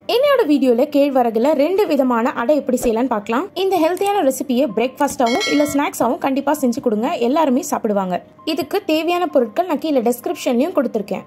என்னோட வீடியோல கேழ்வரகுல ரெண்டு விதமான அடை எப்படி செய்யலாம்னு பார்க்கலாம் இந்த ஹெல்த்தியான ரெசிபியை பிரேக்ஃபாஸ்டாவும் இல்ல ஸ்நாக்ஸாவும் கண்டிப்பா செஞ்சு கொடுங்க எல்லாருமே சாப்பிடுவாங்க இதுக்கு தேவையான பொருட்கள் நான் கீழே டெஸ்கிரிப்ஷன்லயும் கொடுத்துருக்கேன்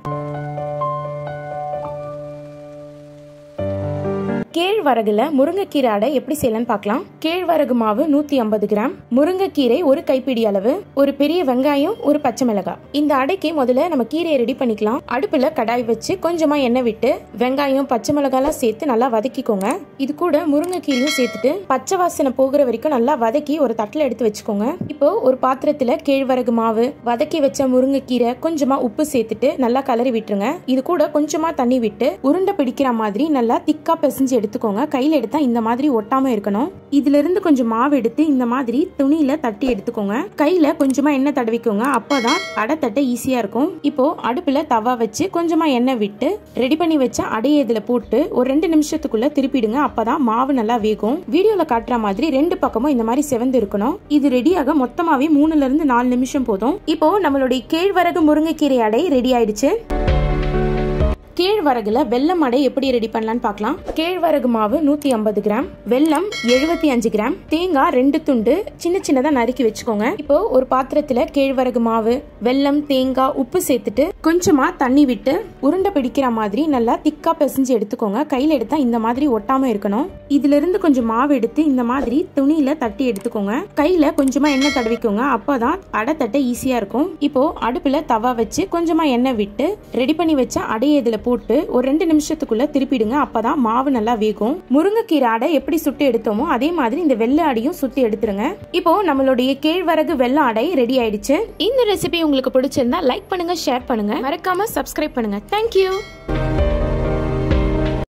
கேழ்வரகுல முருங்கைக்கீரை அடை எப்படி செய்யலாம்னு பார்க்கலாம் கேழ்வரகு மாவு நூத்தி ஐம்பது கிராம் முருங்கைக்கீரை ஒரு கைப்பிடி அளவு ஒரு பெரிய வெங்காயம் ஒரு பச்சை மிளகாய் இந்த அடைக்கு முதல்ல நம்ம கீரையை ரெடி பண்ணிக்கலாம் அடுப்புல கடாய் வச்சு கொஞ்சமா எண்ணெய் விட்டு வெங்காயம் பச்சை மிளகாலாம் சேர்த்து நல்லா வதக்கிக்கோங்க இது கூட முருங்கைக்கீரையும் சேர்த்துட்டு பச்சை வாசனை போகிற வரைக்கும் நல்லா வதக்கி ஒரு தட்டுல எடுத்து வச்சுக்கோங்க இப்போ ஒரு பாத்திரத்துல கேழ்வரகு மாவு வதக்கி வச்ச முருங்கைக்கீரை கொஞ்சமா உப்பு சேர்த்துட்டு நல்லா கலரி விட்டுருங்க இது கூட கொஞ்சமா தண்ணி விட்டு உருண்டை பிடிக்கிற மாதிரி நல்லா திக்கா பிசைஞ்சு எடுத்துக்கோங்க கையில எடுத்தா இந்த மாதிரி ஒட்டாம இருக்கணும் இதுல இருந்து கொஞ்சம் மாவு எடுத்து இந்த மாதிரி துணியில தட்டி எடுத்துக்கோங்க கையில கொஞ்சமா எண்ணெய் தடவிக்கோங்க அப்பதான் அடை தட்ட ஈஸியா இருக்கும் இப்போ அடுப்புல தவா வச்சு கொஞ்சமா எண்ணெய் விட்டு ரெடி பண்ணி வச்ச அடையை இதுல போட்டு ஒரு ரெண்டு நிமிஷத்துக்குள்ள திருப்பிடுங்க அப்பதான் மாவு நல்லா வேகும் வீடியோல காட்டுற மாதிரி ரெண்டு பக்கமும் இந்த மாதிரி செவந்து இருக்கணும் இது ரெடியாக மொத்தமாவே மூணுல இருந்து நாலு நிமிஷம் போதும் இப்போ நம்மளுடைய கேழ்வரகு முருங்கைக்கீரை அடை ரெடி ஆயிடுச்சு கேழ்வரகுல வெல்லம் அடை எப்படி ரெடி பண்ணலாம்னு பார்க்கலாம் கேழ்வரகு மாவு நூத்தி ஐம்பது கிராம் வெல்லம் எழுபத்தி அஞ்சு கிராம் தேங்காய் ரெண்டு துண்டு சின்ன சின்னதா நறுக்கி வச்சுக்கோங்க இப்போ ஒரு பாத்திரத்துல கேழ்வரகு மாவு வெல்லம் தேங்காய் உப்பு சேர்த்துட்டு கொஞ்சமா தண்ணி விட்டு உருண்டை பிடிக்கிற மாதிரி நல்லா திக்கா பிசைஞ்சு எடுத்துக்கோங்க கையில எடுத்தா இந்த மாதிரி ஒட்டாம இருக்கணும் இதுல இருந்து கொஞ்சம் மாவு எடுத்து இந்த மாதிரி துணியில தட்டி எடுத்துக்கோங்க கையில கொஞ்சமா எண்ணெய் தடவிக்கோங்க அப்பதான் அடை தட்ட ஈஸியா இருக்கும் இப்போ அடுப்புல தவா வச்சு கொஞ்சமா எண்ணெய் விட்டு ரெடி பண்ணி வச்ச அடையை இதுல போட்டு ஒரு ரெண்டு நிமிஷத்துக்குள்ள திருப்பிடுங்க அப்பதான் மாவு நல்லா வேகும் முருங்கைக்கீரை அடை எப்படி சுட்டு எடுத்தோமோ அதே மாதிரி இந்த வெள்ளை அடையும் சுத்தி எடுத்துருங்க இப்போ நம்மளுடைய கேழ்வரகு வெள்ளை அடை ரெடி ஆயிடுச்சு இந்த ரெசிபி உங்களுக்கு பிடிச்சிருந்தா லைக் பண்ணுங்க ஷேர் பண்ணுங்க மறக்காம சப்ஸ்கிரைப் பண்ணுங்க தேங்க்யூ